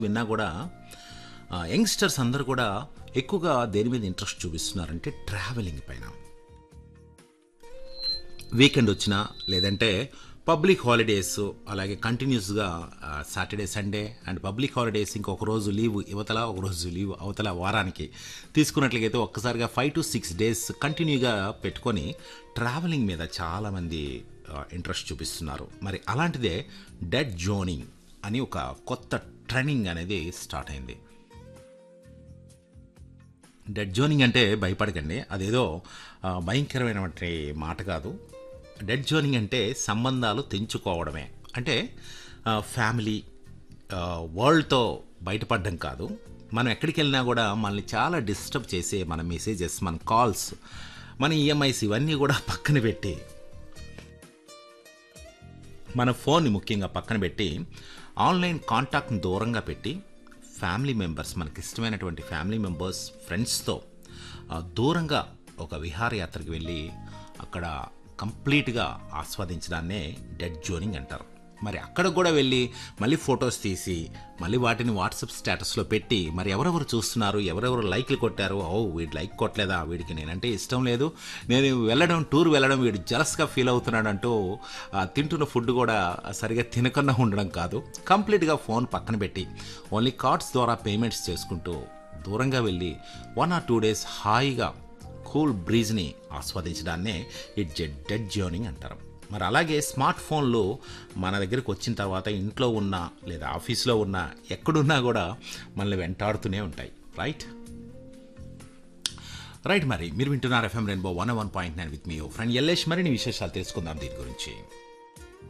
విన్నా కూడా ఆ, యంగ్స్టర్స్ అందరూ కూడా ఎక్కువగా దేని మీద ఇంట్రెస్ట్ చూపిస్తున్నారంటే ట్రావెలింగ్ పైన వీకెండ్ వచ్చినా లేదంటే పబ్లిక్ హాలిడేస్ అలాగే కంటిన్యూస్గా Saturday Sunday and public holidays ఇంకొక రోజు లీవ్ యువతల ఒక రోజు లీవ్ అవతల వారానికి తీసుకున్నట్లయితే ఒక్కసారిగా ఫైవ్ టు సిక్స్ డేస్ కంటిన్యూగా పెట్టుకొని ట్రావెలింగ్ మీద చాలామంది ఇంట్రెస్ట్ చూపిస్తున్నారు మరి అలాంటిదే డెడ్ జోనింగ్ అని ఒక కొత్త ట్రైనింగ్ అనేది స్టార్ట్ అయింది డెడ్ జోనింగ్ అంటే భయపడకండి అదేదో ఆ, భయంకరమైనటువంటి మాట కాదు డెడ్ జోనింగ్ అంటే సంబంధాలు తెంచుకోవడమే అంటే ఆ, ఫ్యామిలీ ఆ, వరల్డ్తో బయటపడడం కాదు మనం ఎక్కడికి వెళ్ళినా కూడా మనల్ని చాలా డిస్టర్బ్ చేసే మన మెసేజెస్ మన కాల్స్ మన ఈఎంఐస్ ఇవన్నీ కూడా పక్కన పెట్టి మన ఫోన్ని ముఖ్యంగా పక్కన పెట్టి ఆన్లైన్ కాంటాక్ట్ని దూరంగా పెట్టి ఫ్యామిలీ మెంబర్స్ మనకి ఇష్టమైనటువంటి ఫ్యామిలీ మెంబర్స్ ఫ్రెండ్స్తో ఆ, దూరంగా ఒక విహారయాత్రకు వెళ్ళి అక్కడ కంప్లీట్గా ఆస్వాదించడాన్నే డెడ్ జోనింగ్ అంటారు మరి అక్కడ కూడా వెళ్ళి మళ్ళీ ఫొటోస్ తీసి మళ్ళీ వాటిని వాట్సాప్ స్టేటస్లో పెట్టి మరి ఎవరెవరు చూస్తున్నారు ఎవరెవరు లైక్లు కొట్టారు ఓ వీడు లైక్ కొట్టలేదా వీడికి నేనంటే ఇష్టం లేదు నేను వెళ్ళడం టూర్ వెళ్ళడం వీడు జలస్గా ఫీల్ అవుతున్నాడు అంటూ ఆ, తింటున్న ఫుడ్ కూడా సరిగా తినకుండా ఉండడం కాదు కంప్లీట్గా ఫోన్ పక్కన పెట్టి ఓన్లీ కార్డ్స్ ద్వారా పేమెంట్స్ చేసుకుంటూ దూరంగా వెళ్ళి వన్ ఆర్ టూ డేస్ హాయిగా కూల్ బ్రీజ్ని ఆస్వాదించడాన్నే ఈ జెడ్ డెడ్ జర్నింగ్ అంటారు మరి అలాగే స్మార్ట్ ఫోన్లు మన దగ్గరికి వచ్చిన తర్వాత ఇంట్లో ఉన్న లేదా ఆఫీస్లో ఉన్న ఎక్కడున్నా కూడా మనల్ని వెంటాడుతూనే ఉంటాయి రైట్ రైట్ మరి మీరు వింటున్నారు FM rainbow one one point nine with మీ ఫ్రెండ్ ఎల్లేష్ మరిన్ని విశేషాలు తెలుసుకుందాం దీని గురించి